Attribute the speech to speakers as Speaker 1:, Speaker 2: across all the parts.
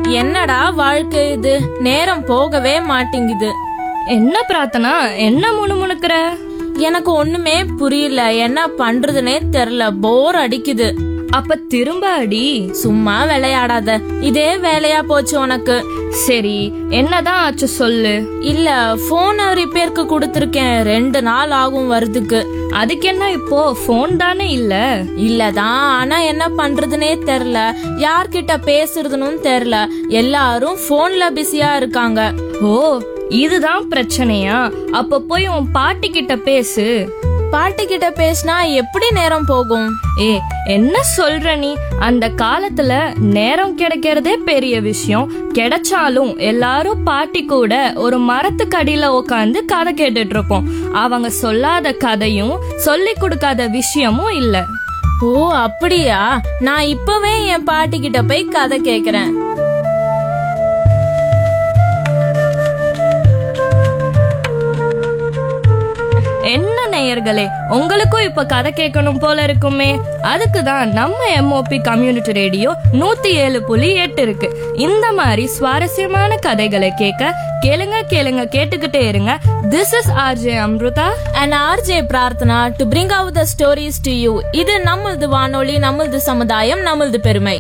Speaker 1: என்னடா வாழ்க்கை இது நேரம் போகவே மாட்டேங்குது
Speaker 2: என்ன பிரார்த்தனா என்ன முணுமுணுக்கிற
Speaker 1: எனக்கு ஒண்ணுமே புரியல என்ன பண்றதுனே தெரியல போர் அடிக்குது
Speaker 2: அப்ப திரும்ப அடி
Speaker 1: சும்மா விளையாடாத இதே வேலையா போச்சு உனக்கு
Speaker 2: சரி என்னதான் ஆச்சு சொல்லு
Speaker 1: இல்ல போன் ரிப்பேருக்கு கொடுத்துருக்கேன் ரெண்டு நாள் ஆகும் வரதுக்கு
Speaker 2: அதுக்கு என்ன இப்போ ஃபோன் தானே இல்ல
Speaker 1: இல்லதான் ஆனா என்ன பண்றதுனே தெரியல யார்கிட்ட பேசுறதுன்னு தெரியல எல்லாரும் போன்ல பிஸியா இருக்காங்க
Speaker 2: ஓ இதுதான் பிரச்சனையா அப்ப போய் உன் பாட்டி கிட்ட பேசு
Speaker 1: பாட்டி கிட்ட பேசினா எப்படி நேரம் போகும்
Speaker 2: ஏ என்ன சொல்ற நீ அந்த காலத்துல நேரம் கிடைக்கிறதே பெரிய விஷயம் கிடைச்சாலும் எல்லாரும் பாட்டி கூட ஒரு மரத்துக்கடியில உட்காந்து கதை கேட்டுட்டு இருப்போம் அவங்க சொல்லாத கதையும் சொல்லி கொடுக்காத விஷயமும் இல்ல
Speaker 1: ஓ அப்படியா நான் இப்பவே என் பாட்டி கிட்ட போய் கதை கேக்குறேன்
Speaker 2: என்ன நேயர்களே உங்களுக்கும் இப்ப கதை கேட்கணும் போல இருக்குமே அதுக்கு தான் நம்ம எம்ஓபி கம்யூனிட்டி ரேடியோ நூத்தி ஏழு புள்ளி எட்டு இருக்கு இந்த மாதிரி சுவாரஸ்யமான கதைகளை கேட்க கேளுங்க கேளுங்க கேட்டுக்கிட்டே இருங்க this is RJ Amrutha
Speaker 1: and RJ Prarthana to bring out the stories to you இது நம்மளது வானொலி நம்மளது சமுதாயம் நம்மளது பெருமை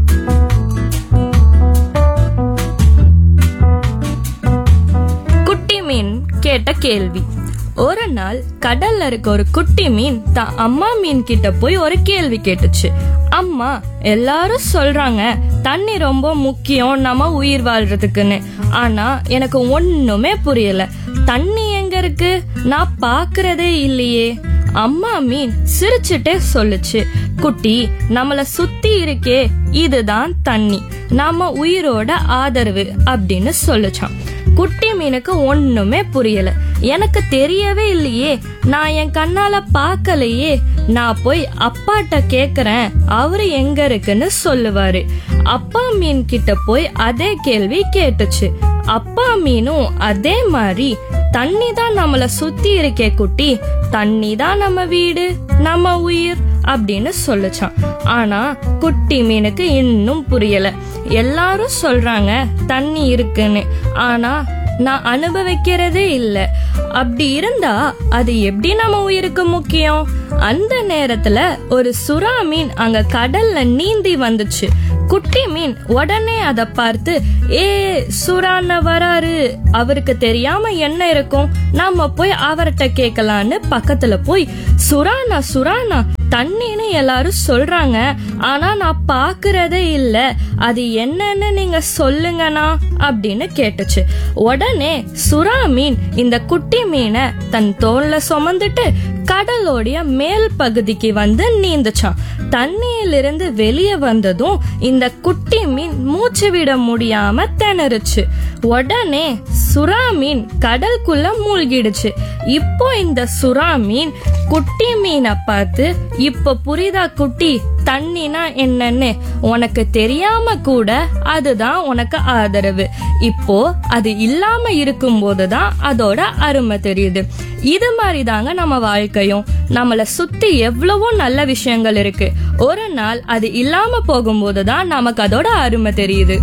Speaker 2: குட்டி மீன் கேட்ட கேள்வி ஒரு நாள் கடல்ல இருக்க ஒரு குட்டி மீன் தான் அம்மா மீன் கிட்ட போய் ஒரு கேள்வி கேட்டுச்சு அம்மா எல்லாரும் சொல்றாங்க தண்ணி ரொம்ப முக்கியம் நம்ம உயிர் வாழ்றதுக்குன்னு ஆனா எனக்கு ஒண்ணுமே புரியல தண்ணி எங்க இருக்கு நான் பாக்குறதே இல்லையே அம்மா மீன் சிரிச்சுட்டே சொல்லுச்சு குட்டி நம்மள சுத்தி இருக்கே இதுதான் தண்ணி நாம உயிரோட ஆதரவு அப்படின்னு சொல்லுச்சான் குட்டி மீனுக்கு ஒண்ணுமே புரியல எனக்கு தெரியவே இல்லையே நான் என் கண்ணால பார்க்கலையே நான் போய் அப்பாட்ட கேக்குறேன் அவரு எங்க இருக்குன்னு சொல்லுவாரு அப்பா மீன் கிட்ட போய் அதே கேள்வி கேட்டுச்சு அப்பா மீனும் அதே மாதிரி தண்ணி தான் நம்மள சுத்தி இருக்கே குட்டி தண்ணி தான் நம்ம வீடு நம்ம உயிர் அப்படின்னு சொல்லுச்சான் ஆனா குட்டி மீனுக்கு இன்னும் புரியல எல்லாரும் சொல்றாங்க தண்ணி இருக்குன்னு ஆனா நான் அனுபவிக்கிறதே இல்ல அப்படி இருந்தா அது எப்படி நம்ம உயிருக்கு முக்கியம் அந்த நேரத்துல ஒரு சுறா மீன் அங்க கடல்ல நீந்தி வந்துச்சு குட்டி மீன் உடனே அத பார்த்து ஏ சுறான வராரு அவருக்கு தெரியாம என்ன இருக்கும் நாம போய் அவர்கிட்ட கேட்கலான்னு பக்கத்துல போய் சுறானா சுறானா தண்ணின்னு எல்லாரும் சொல்றாங்க ஆனா நான் பாக்குறதே இல்ல அது என்னன்னு நீங்க சொல்லுங்கண்ணா அப்படின்னு கேட்டுச்சு உடனே சுறா மீன் இந்த குட்டி மீனை தன் தோல்ல சுமந்துட்டு கடலோடைய மேல் பகுதிக்கு வந்து நீந்துச்சான் தண்ணியிலிருந்து வெளியே வந்ததும் இந்த குட்டி மீன் மூச்சு விட முடியாம திணறுச்சு உடனே சுறா மீன் கடலுக்குள்ள மூழ்கிடுச்சு இப்போ இந்த சுறா மீன் குட்டி மீனை பார்த்து இப்ப புரியுதா குட்டி தண்ணினா என்னன்னு உனக்கு தெரியாம கூட அதுதான் உனக்கு ஆதரவு இப்போ அது இல்லாம இருக்கும்போது தான் அதோட அருமை தெரியுது இது மாதிரி தாங்க நம்ம வாழ்க்கையும் நம்மள சுத்தி எவ்வளவோ நல்ல விஷயங்கள் இருக்கு ஒரு நாள் அது இல்லாம போகும்போது தான் நமக்கு அதோட அருமை தெரியுது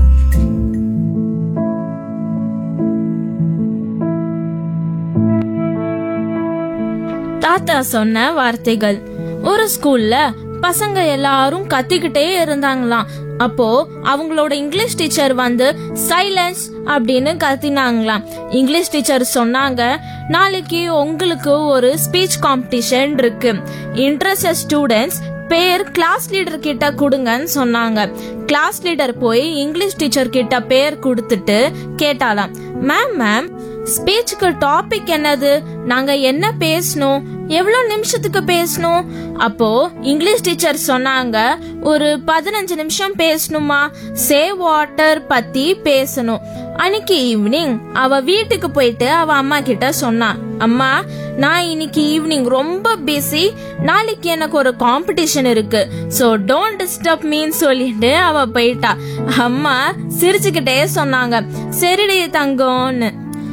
Speaker 1: தாத்தா சொன்ன வார்த்தைகள் ஒரு ஸ்கூல்ல பசங்க எல்லாரும் கத்திக்கிட்டே இருந்தாங்களாம் அப்போ அவங்களோட இங்கிலீஷ் டீச்சர் வந்து சைலன்ஸ் அப்படின்னு கத்தினாங்களாம் இங்கிலீஷ் டீச்சர் சொன்னாங்க நாளைக்கு உங்களுக்கு ஒரு ஸ்பீச் காம்படிஷன் இருக்கு இன்ட்ரெஸ்ட் ஸ்டூடெண்ட்ஸ் பேர் கிளாஸ் லீடர் கிட்ட கொடுங்கன்னு சொன்னாங்க கிளாஸ் லீடர் போய் இங்கிலீஷ் டீச்சர் கிட்ட பேர் கொடுத்துட்டு கேட்டாலாம் மேம் மேம் ஸ்பீச்சுக்கு டாபிக் என்னது நாங்க என்ன பேசணும் எவ்வளவு நிமிஷத்துக்கு பேசணும் அப்போ இங்கிலீஷ் டீச்சர் சொன்னாங்க ஒரு பதினஞ்சு நிமிஷம் பேசணுமா சேவ் வாட்டர் பத்தி பேசணும் அன்னைக்கு ஈவினிங் அவ வீட்டுக்கு போயிட்டு அவ அம்மா கிட்ட சொன்னா அம்மா நான் இன்னைக்கு ஈவினிங் ரொம்ப பிஸி நாளைக்கு எனக்கு ஒரு காம்படிஷன் இருக்கு சோ டோன்ட் டிஸ்டர்ப் மீன்னு சொல்லிட்டு அவ போயிட்டா அம்மா சிரிச்சுக்கிட்டே சொன்னாங்க சரிடி தங்கம்னு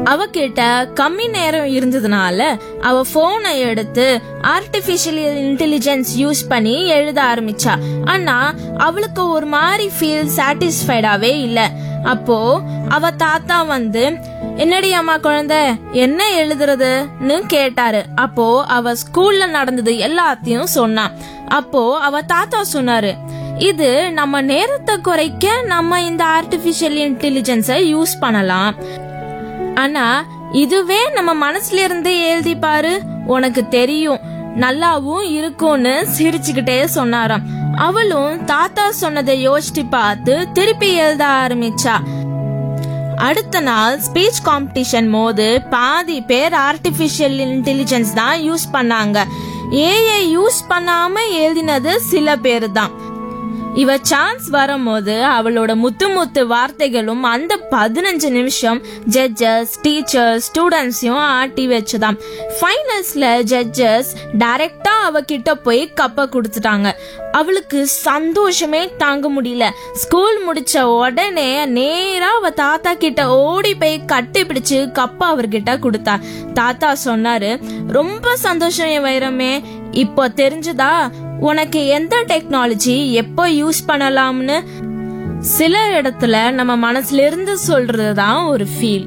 Speaker 1: அவகிட்ட கம்மி நேரம் இருந்ததுனால அவ போனை எடுத்து ஆர்டிபிஷியல் இன்டெலிஜென்ஸ் யூஸ் பண்ணி எழுத ஆரம்பிச்சா ஆனா அவளுக்கு ஒரு மாதிரி ஃபீல் சாட்டிஸ்ஃபைடாவே இல்ல அப்போ அவ தாத்தா வந்து என்னடி அம்மா குழந்தை என்ன எழுதுறதுன்னு கேட்டாரு அப்போ அவ ஸ்கூல்ல நடந்தது எல்லாத்தையும் சொன்னா அப்போ அவ தாத்தா சொன்னாரு இது நம்ம நேரத்தை குறைக்க நம்ம இந்த ஆர்டிபிஷியல் இன்டெலிஜென்ஸை யூஸ் பண்ணலாம் ஆனா இதுவே நம்ம மனசுல இருந்து எழுதி பாரு உனக்கு தெரியும் நல்லாவும் இருக்கும்னு சிரிச்சுக்கிட்டே சொன்னாராம் அவளும் தாத்தா சொன்னதை யோசிச்சு பார்த்து திருப்பி எழுத ஆரம்பிச்சா அடுத்த நாள் ஸ்பீச் காம்படிஷன் போது பாதி பேர் ஆர்டிபிஷியல் இன்டெலிஜென்ஸ் தான் யூஸ் பண்ணாங்க ஏஐ யூஸ் பண்ணாம எழுதினது சில பேர் தான் இவ சான்ஸ் வரும்போது அவளோட முத்து முத்து வார்த்தைகளும் அந்த பதினஞ்சு நிமிஷம் ஜட்ஜஸ் டீச்சர்ஸ் ஸ்டூடெண்ட்ஸையும் ஆட்டி வச்சுதான் ஃபைனல்ஸ்ல ஜட்ஜஸ் டைரக்டா அவகிட்ட போய் கப்ப கொடுத்துட்டாங்க அவளுக்கு சந்தோஷமே தாங்க முடியல ஸ்கூல் முடிச்ச உடனே நேரா அவ தாத்தா கிட்ட ஓடி போய் கட்டி பிடிச்சு கப்ப அவர்கிட்ட கொடுத்தா தாத்தா சொன்னாரு ரொம்ப சந்தோஷம் என் வைரமே இப்போ தெரிஞ்சுதா உனக்கு எந்த டெக்னாலஜி எப்போ யூஸ் பண்ணலாம்னு சில இடத்துல நம்ம மனசுல இருந்து சொல்றது தான் ஒரு ஃபீல்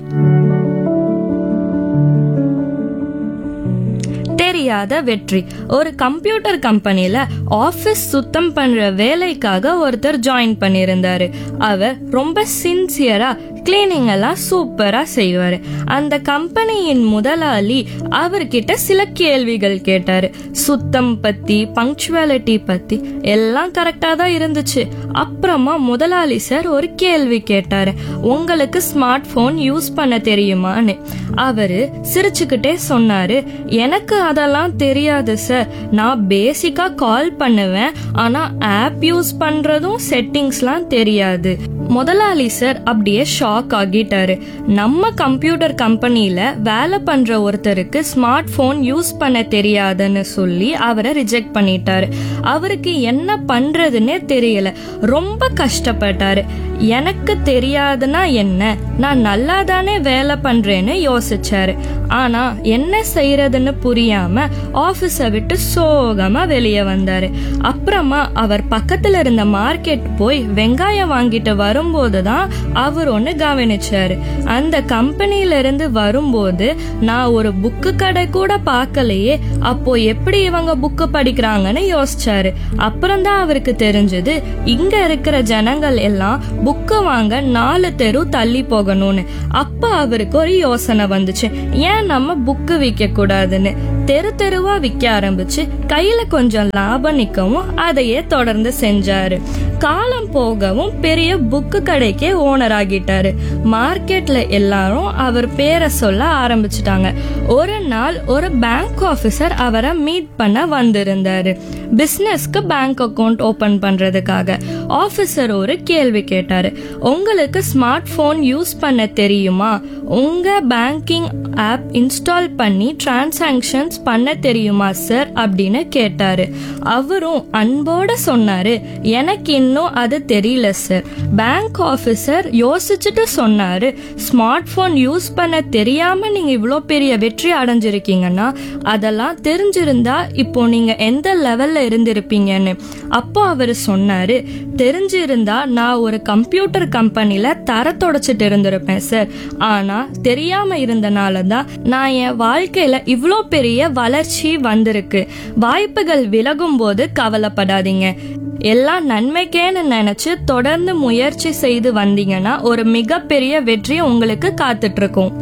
Speaker 2: தெரியாத வெற்றி ஒரு கம்ப்யூட்டர் கம்பெனில ஆபீஸ் சுத்தம் பண்ற வேலைக்காக ஒருத்தர் ஜாயின் பண்ணியிருந்தாரு அவர் ரொம்ப சின்சியரா கிளீனிங் எல்லாம் சூப்பரா செய்வாரு அந்த கம்பெனியின் முதலாளி அவர்கிட்ட சில கேள்விகள் கேட்டாரு சுத்தம் பத்தி பங்க்சுவாலிட்டி பத்தி எல்லாம் கரெக்டா தான் இருந்துச்சு அப்புறமா முதலாளி சார் ஒரு கேள்வி கேட்டாரு உங்களுக்கு ஸ்மார்ட் போன் யூஸ் பண்ண தெரியுமான்னு அவரு சிரிச்சுக்கிட்டே சொன்னாரு எனக்கு அதெல்லாம் தெரியாது சார் நான் பேசிக்கா கால் பண்ணுவேன் ஆனா ஆப் யூஸ் பண்றதும் செட்டிங்ஸ்லாம் தெரியாது முதலாளி சார் அப்படியே ஷாக் ஆகிட்டாரு நம்ம கம்ப்யூட்டர் கம்பெனில வேலை பண்ற ஒருத்தருக்கு ஸ்மார்ட் போன் யூஸ் பண்ண தெரியாதுன்னு சொல்லி அவரை ரிஜெக்ட் பண்ணிட்டாரு அவருக்கு என்ன பண்றதுன்னே தெரியல ரொம்ப கஷ்டப்பட்டாரு எனக்கு தெரியாதுன்னா என்ன நான் நல்லா தானே வேலை பண்றேன்னு யோசிச்சாரு ஆனா என்ன செய்யறதுன்னு புரியாம ஆபீஸ விட்டு சோகமா வெளியே வந்தாரு அப்புறமா அவர் பக்கத்துல இருந்த மார்க்கெட் போய் வெங்காயம் வாங்கிட்டு வரும்போது தான் அவர் ஒன்னு கவனிச்சாரு அந்த கம்பெனில இருந்து வரும்போது நான் ஒரு புக்கு கடை கூட பார்க்கலையே அப்போ எப்படி இவங்க புக்கு படிக்கிறாங்கன்னு யோசிச்சாரு அப்புறம் தான் அவருக்கு தெரிஞ்சது இங்க இருக்கிற ஜனங்கள் எல்லாம் புக்கு வாங்க நாலு தெரு தள்ளி போகணும்னு அப்ப அவருக்கு ஒரு யோசனை வந்துச்சு ஏன் நம்ம புக்கு விற்க கூடாதுன்னு தெரு தெருவா விற்க ஆரம்பிச்சு கையில கொஞ்சம் லாபம் நிக்கவும் அதையே தொடர்ந்து செஞ்சாரு காலம் போகவும் பெரிய புக்கு கடைக்கே ஓனர் ஆகிட்டாரு மார்க்கெட்ல எல்லாரும் அவர் பேரை சொல்ல ஆரம்பிச்சிட்டாங்க ஒரு நாள் ஒரு பேங்க் ஆபீசர் அவரை மீட் பண்ண வந்திருந்தாரு பிசினஸ்க்கு பேங்க் அக்கவுண்ட் ஓபன் பண்றதுக்காக ஆபீசர் ஒரு கேள்வி கேட்டாரு உங்களுக்கு ஸ்மார்ட் போன் யூஸ் பண்ண தெரியுமா உங்க பேங்கிங் ஆப் இன்ஸ்டால் பண்ணி டிரான்சாக்ஷன்ஸ் பண்ண தெரியுமா சார் அப்படின்னு கேட்டாரு அவரும் அன்போட சொன்னாரு எனக்கு இன்னும் அது தெரியல சார் பேங்க் ஆபீசர் யோசிச்சுட்டு சொன்னாரு ஸ்மார்ட் போன் யூஸ் பண்ண தெரியாம நீங்க இவ்வளோ பெரிய வெற்றி அடைஞ்சிருக்கீங்கன்னா அதெல்லாம் தெரிஞ்சிருந்தா இப்போ நீங்க எந்த லெவல்ல இருந்திருப்பீங்கன்னு அப்போ அவர் சொன்னாரு தெரிஞ்சிருந்தா நான் ஒரு கம்ப்யூட்டர் கம்பெனில தர தொடச்சிட்டு இருந்திருப்பேன் சார் ஆனா தெரியாம இருந்தனால தான் நான் என் வாழ்க்கையில இவ்வளோ பெரிய வளர்ச்சி வந்திருக்கு வாய்ப்புகள் விலகும் போது கவலைப்படாதீங்க எல்லாம் நன்மைக்கேன்னு நினைச்சு தொடர்ந்து முயற்சி செய்து வந்தீங்கன்னா ஒரு மிகப்பெரிய வெற்றி உங்களுக்கு காத்துட்டு இருக்கும்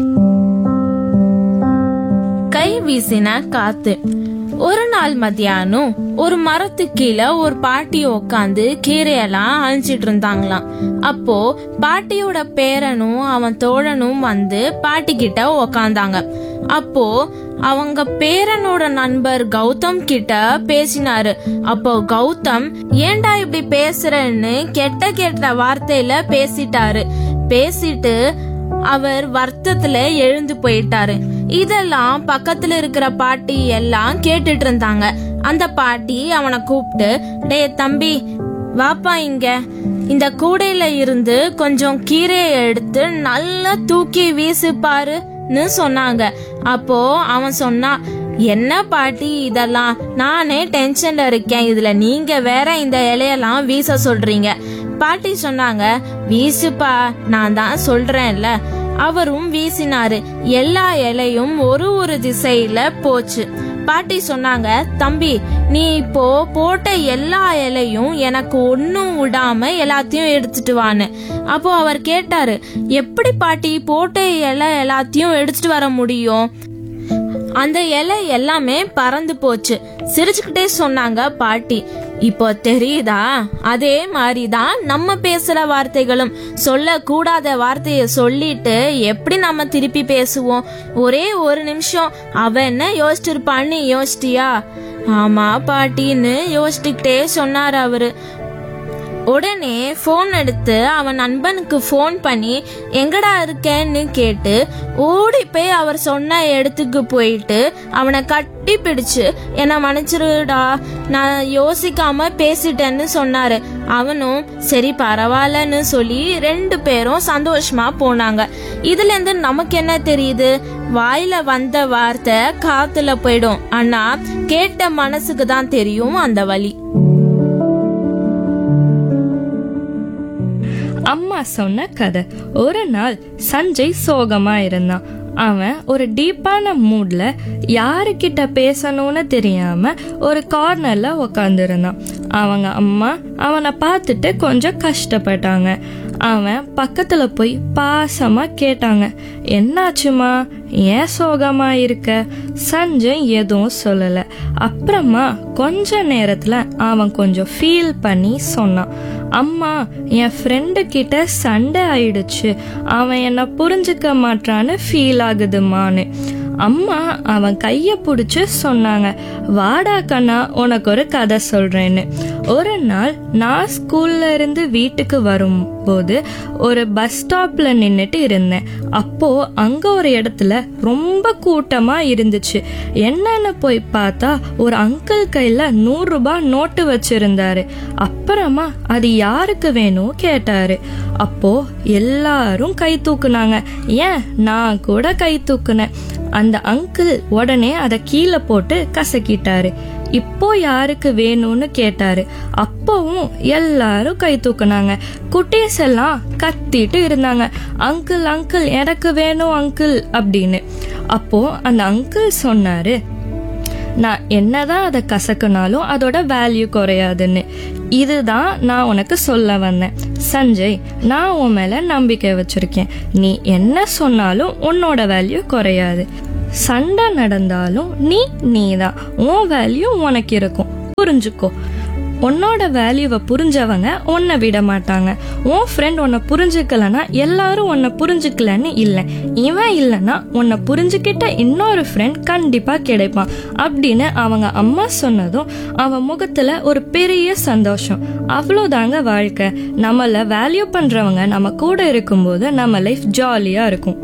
Speaker 1: கை வீசின காத்து ஒரு நாள் மத்தியானம் ஒரு மரத்து கீழே ஒரு பாட்டி உட்காந்து கீரையெல்லாம் அழிச்சிட்டு இருந்தாங்களாம் அப்போ பாட்டியோட பேரனும் அவன் தோழனும் வந்து பாட்டி கிட்ட உக்காந்தாங்க அப்போ அவங்க பேரனோட நண்பர் கௌதம் கிட்ட பேசினாரு அப்போ கௌதம் ஏன்டா இப்படி பேசுறன்னு கெட்ட கெட்ட வார்த்தையில பேசிட்டாரு பேசிட்டு அவர் வருத்தத்துல எழுந்து போயிட்டாரு இதெல்லாம் பக்கத்துல இருக்கிற பாட்டி எல்லாம் கேட்டுட்டு இருந்தாங்க அந்த பாட்டி அவனை கூப்பிட்டு டே தம்பி வாப்பா இங்க இந்த கூடையில இருந்து கொஞ்சம் கீரையை எடுத்து நல்லா தூக்கி வீசு பாருன்னு சொன்னாங்க அப்போ அவன் சொன்னான் என்ன பாட்டி இதெல்லாம் நானே டென்ஷன்ல இருக்கேன் இதுல நீங்க வேற இந்த இலையெல்லாம் வீச சொல்றீங்க பாட்டி சொன்னாங்க வீசுப்பா நான் தான் சொல்றேன்ல அவரும் வீசினாரு எல்லா இலையும் ஒரு ஒரு திசையில போச்சு பாட்டி சொன்னாங்க தம்பி நீ இப்போ போட்ட எல்லா இலையும் எனக்கு ஒன்னும் விடாம எல்லாத்தையும் எடுத்துட்டு வான்னு அப்போ அவர் கேட்டாரு எப்படி பாட்டி போட்ட இலை எல்லாத்தையும் எடுத்துட்டு வர முடியும் அந்த இலை எல்லாமே பறந்து போச்சு சிரிச்சுக்கிட்டே சொன்னாங்க பாட்டி இப்போ தெரியுதா அதே மாதிரிதான் நம்ம பேசுற வார்த்தைகளும் சொல்லக்கூடாத வார்த்தைய சொல்லிட்டு எப்படி நம்ம திருப்பி பேசுவோம் ஒரே ஒரு நிமிஷம் அவ என்ன யோசிச்சிருப்பான்னு யோசிச்சியா ஆமா பாட்டின்னு யோசிச்சுக்கிட்டே சொன்னார் அவரு உடனே ஃபோன் எடுத்து அவன் நண்பனுக்கு ஃபோன் பண்ணி எங்கடா இருக்கேன்னு கேட்டு ஓடி போய் அவர் சொன்ன இடத்துக்கு போயிட்டு அவனை கட்டி பிடிச்சு என்னை மன்னிச்சிருடா நான் யோசிக்காம பேசிட்டேன்னு சொன்னாரு அவனும் சரி பரவாயில்லன்னு சொல்லி ரெண்டு பேரும் சந்தோஷமா போனாங்க இதுல இருந்து நமக்கு என்ன தெரியுது வாயில வந்த வார்த்தை காத்துல போயிடும் ஆனா கேட்ட மனசுக்கு தான் தெரியும் அந்த வலி
Speaker 2: அம்மா சொன்ன கதை ஒரு நாள் சஞ்சய் சோகமா இருந்தான் அவன் ஒரு டீப்பான மூட்ல யாருக்கிட்ட பேசணும்னு தெரியாம ஒரு கார்னர்ல உக்காந்துருந்தான் அவங்க அம்மா அவனை பார்த்துட்டு கொஞ்சம் கஷ்டப்பட்டாங்க அவன் பக்கத்துல போய் பாசமா கேட்டாங்க என்னாச்சுமா ஏன் சோகமா இருக்க சஞ்சய் எதுவும் சொல்லல அப்புறமா கொஞ்ச நேரத்துல அவன் கொஞ்சம் ஃபீல் பண்ணி சொன்னான் அம்மா என் ஃப்ரெண்டு கிட்ட சண்டை ஆயிடுச்சு அவன் என்ன புரிஞ்சுக்க மாட்டான்னு ஃபீல் ஆகுதுமான்னு அம்மா அவன் கைய பிடிச்சு சொன்னாங்க வாடா கண்ணா உனக்கு ஒரு கதை சொல்றேன்னு ஒரு நாள் நான் ஸ்கூல்ல இருந்து வீட்டுக்கு வரும்போது ஒரு பஸ் ஸ்டாப்ல நின்னுட்டு இருந்தேன் அப்போ அங்க ஒரு இடத்துல ரொம்ப கூட்டமா இருந்துச்சு என்னன்னு போய் பார்த்தா ஒரு அங்கிள் கையில நூறு ரூபாய் நோட்டு வச்சிருந்தாரு அப்புறமா அது யாருக்கு வேணும் கேட்டாரு அப்போ எல்லாரும் கை தூக்குனாங்க ஏன் நான் கூட கை தூக்குனேன் அந்த அங்கிள் உடனே அதை கீழே போட்டு கசக்கிட்டாரு இப்போ யாருக்கு வேணும்னு கேட்டாரு அப்பவும் எல்லாரும் கை தூக்குனாங்க குட்டீஸ் எல்லாம் கத்திட்டு இருந்தாங்க அங்கிள் அங்கிள் எனக்கு வேணும் அங்கிள் அப்படின்னு அப்போ அந்த அங்கிள் சொன்னாரு நான் என்னதான் அதை கசக்குனாலும் அதோட வேல்யூ குறையாதுன்னு இதுதான் நான் உனக்கு சொல்ல வந்தேன் சஞ்சய் நான் உன் மேல நம்பிக்கை வச்சிருக்கேன் நீ என்ன சொன்னாலும் உன்னோட வேல்யூ குறையாது சண்டை நடந்தாலும் நீ நீதான் உன் வேல்யூ உனக்கு இருக்கும் புரிஞ்சுக்கோ உன்னோட வேல்யூவை புரிஞ்சவங்க உன்னை விட மாட்டாங்க உன் ஃப்ரெண்ட் உன்னை புரிஞ்சுக்கலனா எல்லாரும் உன்னை புரிஞ்சுக்கலன்னு இல்லை இவன் இல்லைன்னா உன்னை புரிஞ்சுக்கிட்ட இன்னொரு ஃப்ரெண்ட் கண்டிப்பா கிடைப்பான் அப்படின்னு அவங்க அம்மா சொன்னதும் அவன் முகத்துல ஒரு பெரிய சந்தோஷம் அவ்வளோதாங்க வாழ்க்கை நம்மள வேல்யூ பண்றவங்க நம்ம கூட இருக்கும்போது நம்ம லைஃப் ஜாலியா இருக்கும்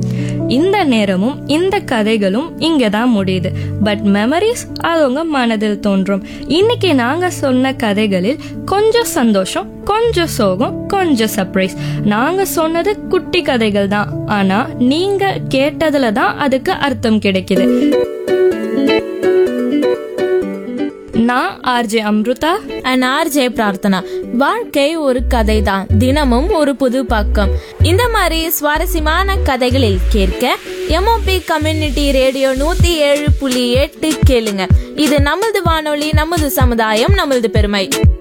Speaker 2: இந்த நேரமும் இந்த கதைகளும் இங்க தான் முடியுது பட் மெமரிஸ் அது உங்க மனதில் தோன்றும் இன்னைக்கு நாங்க சொன்ன கதைகளில் கொஞ்சம் சந்தோஷம் கொஞ்சம் சோகம் கொஞ்சம் சர்ப்ரைஸ் நாங்க சொன்னது குட்டி கதைகள் தான் ஆனா நீங்க கேட்டதுல தான் அதுக்கு அர்த்தம் கிடைக்குது நான் RJ Amrutha
Speaker 1: and RJ Prarthana வாழ்க்கை ஒரு கதை தான் தினமும் ஒரு புது பக்கம் இந்த மாதிரி சுவாரஸ்யமான கதைகளில் கேட்க எம்ஓபி கம்யூனிட்டி ரேடியோ நூத்தி ஏழு புள்ளி எட்டு கேளுங்க இது நமது வானொலி நமது சமுதாயம் நமது பெருமை